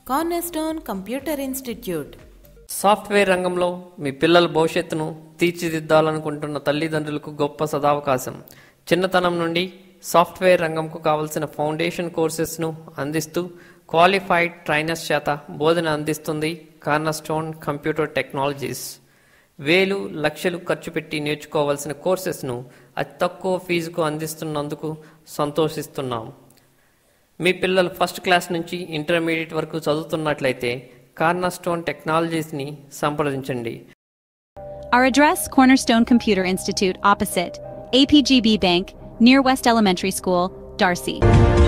Cornerstone computer institute software రంగంలో మీ పిల్లల భవిష్యత్తును తీర్చిదిద్దాలనుకుంటున్న తల్లిదండ్రులకు గొప్ప సదావకాశం చిన్నతనం నుండి సాఫ్ట్వేర్ రంగంకు కావలసిన ఫౌండేషన్ కోర్సెస్ను అందిస్తూ క్వాలిఫైడ్ ట్రైనర్స్ చేత బోధన అందిస్తుంది కార్నర్స్టోన్ కంప్యూటర్ టెక్నాలజీస్ వేలు లక్షలు ఖర్చు పెట్టి నేర్చుకోవాల్సిన కోర్సెస్ను అతి తక్కువ ఫీజుకు అందిస్తున్నందుకు సంతోషిస్తున్నాం మీ పిల్లలు ఫస్ట్ క్లాస్ నుంచి ఇంటర్మీడియట్ వరకు చదువుతున్నట్లయితే కార్నర్స్టోన్ టెక్నాలజీస్ని సంప్రదించండి Our address Cornerstone Computer Institute opposite APGB Bank near West Elementary School, Darcy.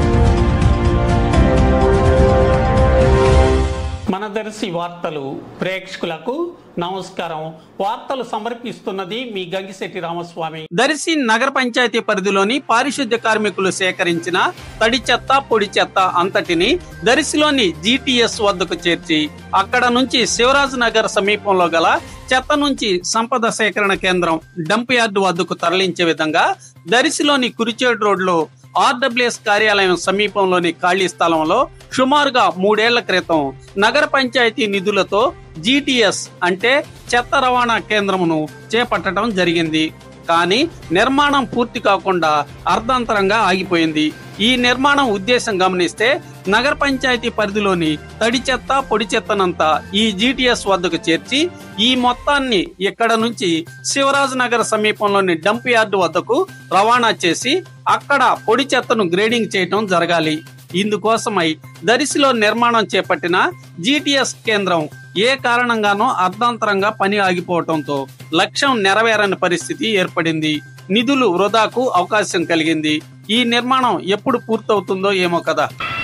మన దర్శి వార్తలు ప్రేక్షకులకు నమస్కారం వార్తలు సమర్పిస్తున్నది మీ గంగిశెట్టి రామస్వామి దర్శి నగర పంచాయతీ పరిధిలోని పారిశుద్ధ్య కార్మికులు సేకరించిన తడి చెత్త పొడి చెత్త అంతటిని దర్శిలోని జీటీఎస్ వద్దకు చేర్చి అక్కడ నుంచి శివరాజ్ నగర్ సమీపంలో గల చెత్త నుంచి సంపద సేకరణ కేంద్రం డంప్ యార్డు వద్దకు తరలించే విధంగా దర్శిలోని కురిచేడు రోడ్లో ఆర్డబ్ల్యూఎస్ కార్యాలయం సమీపంలోని ఖాళీ స్థలంలో సుమారుగా మూడేళ్ల క్రితం నగర పంచాయతీ నిధులతో జీటీఎస్ అంటే చెత్త రవాణా కేంద్రమును చేపట్టడం జరిగింది కానీ నిర్మాణం పూర్తి కాకుండా అర్ధాంతరంగా ఆగిపోయింది ఈ నిర్మాణం ఉద్దేశం గమనిస్తే నగర పంచాయతీ పరిధిలోని తడి చెత్త పొడి చెత్తనంతా ఈ జీటీఎస్ వద్దకు చేర్చి ఈ మొత్తాన్ని ఇక్కడ నుంచి శివరాజ్ నగర్ సమీపంలోని డంప్ యార్డు వద్దకు రవాణా చేసి అక్కడ పొడి చెత్తను గ్రేడింగ్ చేయటం జరగాలి ఇందుకోసమై దరిసిలో నిర్మాణం చేపట్టిన జీటీఎస్ కేంద్రం ఏ కారణంగానో అర్ధాంతరంగా పని ఆగిపోవటంతో లక్ష్యం నెరవేరని పరిస్థితి ఏర్పడింది నిధులు వృధాకు అవకాశం కలిగింది ఈ నిర్మాణం ఎప్పుడు పూర్తవుతుందో ఏమో కదా